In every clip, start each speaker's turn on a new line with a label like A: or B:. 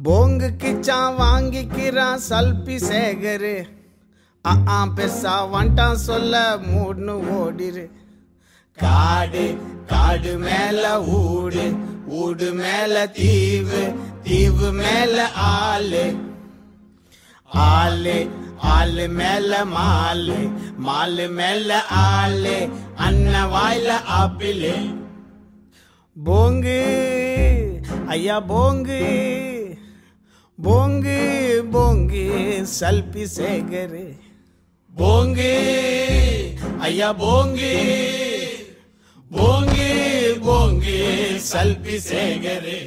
A: போங்கு கிச்சான் வாங்கிக்கிறான் சல்பி சேகரு ஆ பெருசா வந்துட்டான் சொல்ல மூடுன்னு ஓடிரு காடு காடு மேல ஊடு ஊடு மேல தீவு தீவு மேல ஆளு ஆளு ஆளு மேல மாலு மாலு மேல ஆளு அண்ண வாயில ஆப்பிளு போங்கு ஐயா போங்கு போங்கு போங்கு சல்பி சேகரு போங்கு ஐயா போங்கு போங்கு போங்கு சல்பி சேகரு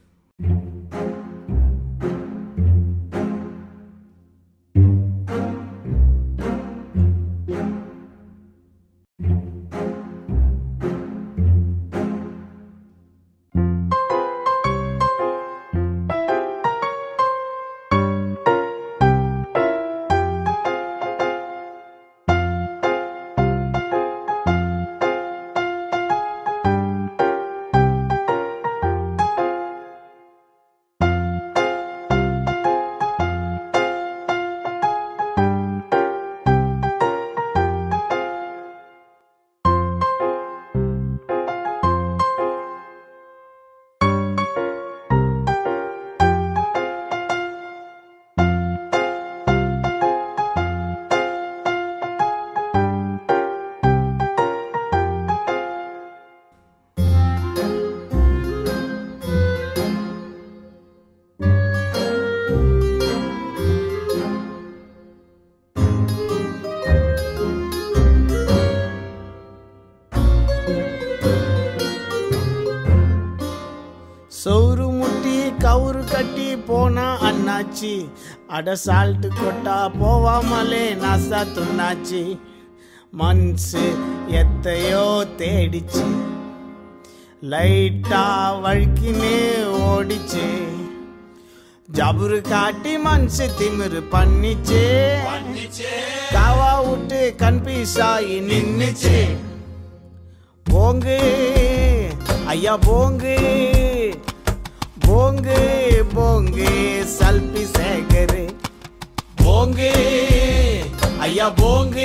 A: சோறு முட்டி கவுரு கட்டி போனா அண்ணாச்சி அட சால்ட்டு கொட்டா போவாமலே நாசா துண்ணாச்சி மனசு எத்தையோ தேடிச்சு லைட்டா வழுக்கினே ஓடிச்சு ஜபுரு காட்டி மனசு திமிரு பண்ணிச்சு காவா விட்டு கன்ஃபியூஸ் ஆகி நின்னுச்சு போங்கு ஐயா போங்கு போங்கு போங்கு சல்பி சேகரு போங்கு ஐயா போங்கு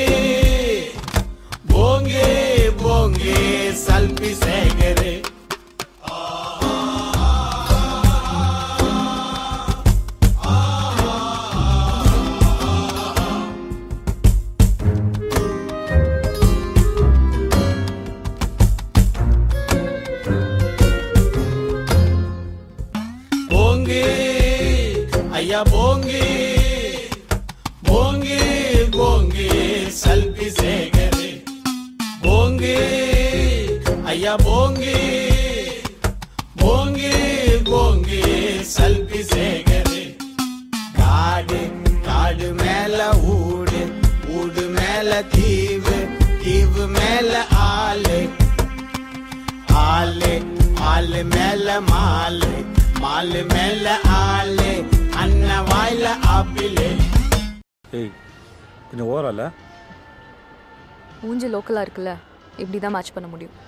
A: போங்கு போங்கு சல்பி சேகரு போங்கு ஐயா போங்கு போங்கு போங்கு சல்பி சேகரு போங்கு ஐயா போங்கு போங்கு போங்கு சல்பி சேகரு காடு காடு மேல ஊடு ஊடு மேல தீவு தீவு மேல ஆளு ஆளு ஆளு மேல மாலு மாலு மேல ஆளு அண்ண வாயில ஆப்பிளு
B: ஏய் கொஞ்சம் ஓவரா இல்லை
C: மூஞ்சி லோக்கலாக இருக்குல்ல இப்படி தான் மேட்ச் பண்ண முடியும்